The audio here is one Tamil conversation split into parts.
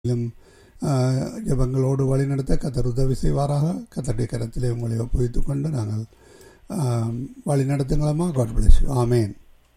மேலும் ஜபங்களோடு வழிநடத்த கத்தர் உதவி செய்வாராக கத்தருடைய கரத்திலே உங்களை ஒப்புவித்துக் கொண்டு நாங்கள் வழி நடத்துங்களம்மா காட் பிளஸ் ஆமேன்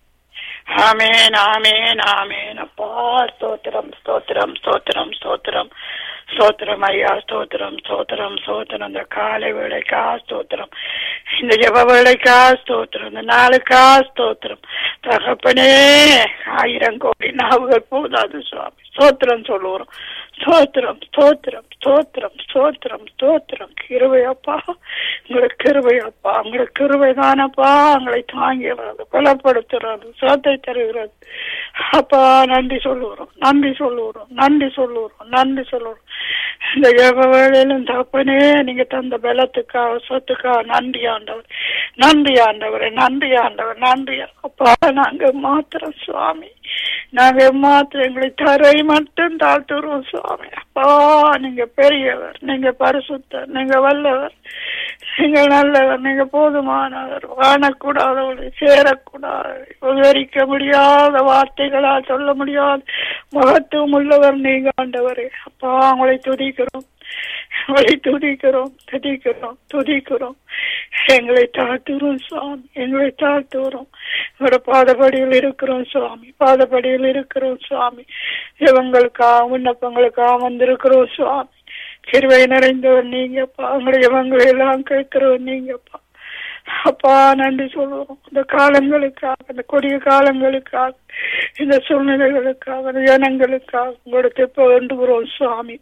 ஆமேன் ஆமேன் ஆமேன் அப்பா ஸ்தோத்திரம் ஸ்தோத்திரம் ஸ்தோத்திரம் ஸ்தோத்திரம் ஸ்தோத்திரம் ஐயா ஸ்தோத்திரம் ஸ்தோத்திரம் ஸ்தோத்திரம் இந்த காலை வேலைக்கா ஸ்தோத்திரம் இந்த ஜப வேலைக்கா ஸ்தோத்திரம் இந்த நாளுக்கா ஸ்தோத்திரம் தகப்பனே ஆயிரம் கோடி நாவுகள் போதாது சுவாமி ஸ்தோத்திரம் சொல்லுவோம் ஸ்தோத்திரம் ஸ்தோத்திரம் ஸ்தோத்திரம் ஸ்தோத்திரம் ஸ்தோத்திரம் கிருபையப்பா உங்களுக்கு கிருபையப்பா உங்களுக்கு கிருபை தானப்பா எங்களை தாங்கிறது பலப்படுத்துறது சோத்தை தருகிறது அப்பா நன்றி சொல்லுகிறோம் நன்றி சொல்லுகிறோம் நன்றி சொல்லுகிறோம் நன்றி சொல்லுகிறோம் இந்த யோக வேலையிலும் தப்பனே நீங்க தந்த பலத்துக்கா சொத்துக்கா நன்றி ஆண்டவர் நன்றி ஆண்டவர் நன்றி ஆண்டவர் நன்றி அப்பா நாங்க மாத்திரம் சுவாமி நாங்க மாத்திரம் எங்களை தரை மட்டும் தாழ்த்துறோம் சுவாமி அப்பா நீங்க பெரியவர் நீங்க பரிசுத்தர் நீங்க வல்லவர் நீங்க நல்லவர் நீங்க போதுமானவர் காணக்கூடாதவர்களை சேரக்கூடாது விவரிக்க முடியாத வார்த்தைகளால் சொல்ல முடியாத மகத்துவம் உள்ளவர் நீங்க ஆண்டவரே அப்பா உங்களை துதிக்கிறோம் எங்களை துதிக்கிறோம் துதிக்கிறோம் துதிக்கிறோம் எங்களை தாழ்த்துறோம் சுவாமி எங்களை தாழ்த்துறோம் உங்களோட பாதபடியில் இருக்கிறோம் சுவாமி பாதபடியில் இருக்கிறோம் சுவாமி இவங்களுக்காக விண்ணப்பங்களுக்காக வந்திருக்கிறோம் சுவாமி கிருவை நிறைந்தவர் நீங்கப்பா உங்களுடைய இவங்களை எல்லாம் கேட்கிறவர் நீங்கப்பா அப்பா நன்றி சொல்லுவோம் இந்த காலங்களுக்காக இந்த கொடிய காலங்களுக்காக இந்த சூழ்நிலைகளுக்காக இந்த ஜனங்களுக்காக உங்களுக்கு இப்ப வேண்டுகிறோம் சுவாமி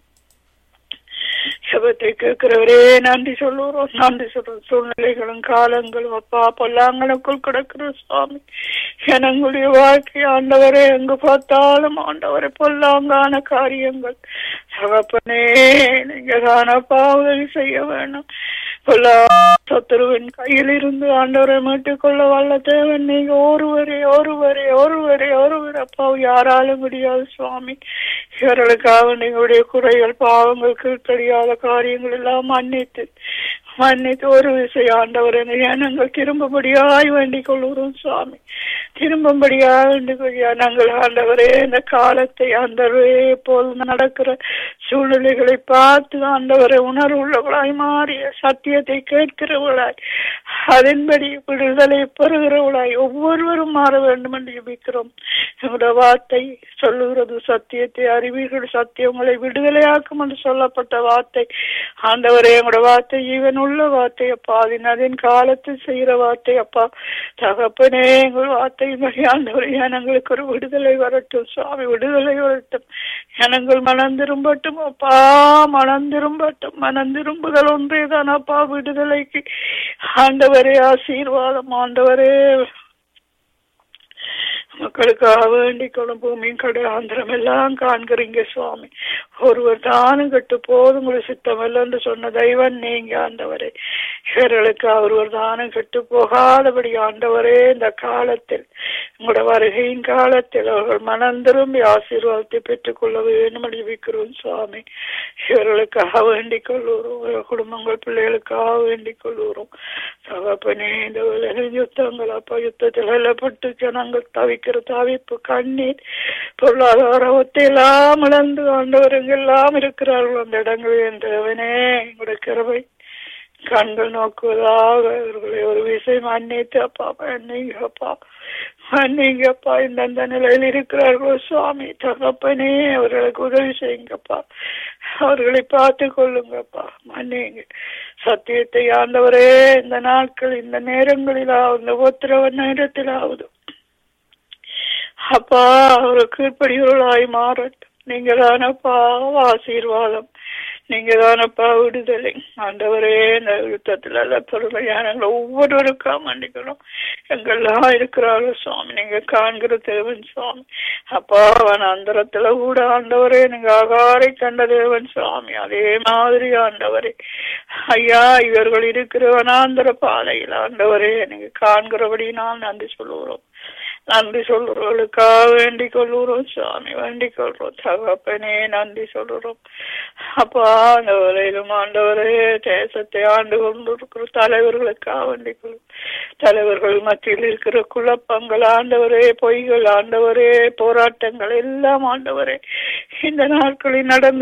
செபத்தை கேட்கிறவரே நன்றி சொல்லுறோம் நன்றி சொல்றோம் சூழ்நிலைகளும் காலங்களும் அப்பா பொல்லாங்களுக்குள் கிடக்கிற சுவாமி எனங்களுடைய வாழ்க்கை ஆண்டவரே எங்கு பார்த்தாலும் ஆண்டவரை பொல்லாங்கான காரியங்கள் சகப்பனே நீங்க தானப்பா உதவி செய்ய வேணும் பொல்லா சத்துருவின் கையில் இருந்து ஆண்டவரை மீட்டுக் கொள்ள வல்ல தேவன் நீங்க ஒருவரே ஒருவரே ஒருவரே ஒருவர் அப்பா யாராலும் முடியாது சுவாமி இவர்களுக்காக நீங்களுடைய குறைகள் பாவங்கள் கீழ்த்தடியாத காரியங்கள் எல்லாம் மன்னித்து மன்னித்து ஒரு விசை ஆண்டவர் எண்ணங்கள் திரும்பபடியாய் வேண்டிக் கொள்கிறோம் சுவாமி திரும்பும்படியாக வேண்டிக் கொள்ளியா நாங்கள் ஆண்டவரே இந்த காலத்தை ஆண்டவரே எப்போது நடக்கிற சூழ்நிலைகளை பார்த்து ஆண்டவரை உணர்வுள்ளவளாய் மாறிய சத்தியத்தை கேட்கிறவளாய் அதன்படி விடுதலை பெறுகிறவளாய் ஒவ்வொருவரும் மாற வேண்டும் என்று ஜபிக்கிறோம் எங்களுடைய வார்த்தை சொல்லுகிறது சத்தியத்தை அறிவீர்கள் சத்தியங்களை விடுதலையாக்கும் என்று சொல்லப்பட்ட வார்த்தை ஆண்டவரே எங்களுடைய வார்த்தை ஜீவன் உள்ள வார்த்தை அப்பா அதன் அதன் காலத்தில் செய்கிற வார்த்தை அப்பா தகப்பனே எங்கள் வார்த்தை ஆண்டவரே எங்களுக்கு ஒரு விடுதலை வரட்டும் சுவாமி விடுதலை வரட்டும் எனங்கள் மனம் திரும்பட்டும் அப்பா மனம் திரும்பட்டும் மனம் திரும்புதல் ஒன்றே தான் அப்பா விடுதலைக்கு ஆண்டவரே ஆசீர்வாதம் ஆண்டவரே மக்களுக்காக வேண்டிக் கொள்ளும் பூமியின் கடை ஆந்திரம் எல்லாம் காண்கிறீங்க சுவாமி ஒருவர் தானும் கட்டு போதும் உங்களுக்கு சித்தம் என்று சொன்ன தெய்வன் நீங்க ஆண்டவரே இவர்களுக்கு ஒருவர் தானும் கெட்டு போகாதபடி ஆண்டவரே இந்த காலத்தில் உங்களோட வருகையின் காலத்தில் அவர்கள் மனம் திரும்பி ஆசீர்வாதத்தை பெற்றுக் கொள்ள வேண்டும் அறிவிக்கிறோம் சுவாமி இவர்களுக்காக வேண்டிக் கொள்ளுறோம் குடும்பங்கள் பிள்ளைகளுக்காக வேண்டிக் கொள்ளுறோம் தகப்பனே இந்த யுத்தங்கள் அப்பா யுத்தத்தில் எல்லப்பட்டு ஜனங்கள் தவிக்கிற தவிப்பு கண்ணீர் பொருளாதாரத்தை எல்லாம் இழந்து ஆண்டவர்கள் எல்லாம் இருக்கிறார்கள் அந்த இடங்களில் என்றவனே எங்களுடைய கிருபை கண்கள் நோக்குவதாக இவர்களை ஒரு விஷயம் மன்னித்து அப்பா மன்னிங்கப்பா மன்னிங்கப்பா இந்தந்த நிலையில் இருக்கிறார்களோ சுவாமி தகப்பனே அவர்களுக்கு உதவி செய்யுங்கப்பா அவர்களை பார்த்து கொள்ளுங்கப்பா மன்னிங்க சத்தியத்தை ஆண்டவரே இந்த நாட்கள் இந்த நேரங்களிலாவது இந்த உத்திரவ நேரத்திலாவது அப்பா அவரை கீழ்படிகளாய் மாறட்டும் நீங்க தானப்பா ஆசீர்வாதம் நீங்க தானப்பா விடுதலை ஆண்டவரே இந்த யுத்தத்துல எல்லாம் பொருளையானங்களை ஒவ்வொருவருக்கா மன்னிக்கணும் எங்கெல்லாம் இருக்கிறார்கள் சுவாமி நீங்க காண்கிற தேவன் சுவாமி அப்பா அவன் அந்தரத்துல கூட ஆண்டவரே நீங்க ஆகாரை கண்ட தேவன் சுவாமி அதே மாதிரி ஆண்டவரே ஐயா இவர்கள் இருக்கிற வனாந்தர பாதையில் ஆண்டவரே நீங்க காண்கிறபடி நான் நன்றி சொல்லுகிறோம் நன்றி சொல்றவர்களுக்காக வேண்டிக் கொள்கிறோம் சுவாமி வேண்டிக் கொள்றோம் தகப்பனே நன்றி சொல்றோம் அப்பா ஆண்டவரையிலும் ஆண்டவரே தேசத்தை ஆண்டு கொண்டிருக்கிற தலைவர்களுக்காக வேண்டிக் கொள்ளும் தலைவர்கள் மத்தியில் இருக்கிற குழப்பங்கள் ஆண்டவரே பொய்கள் ஆண்டவரே போராட்டங்கள் எல்லாம் ஆண்டவரே இந்த நாட்களில் நடந்து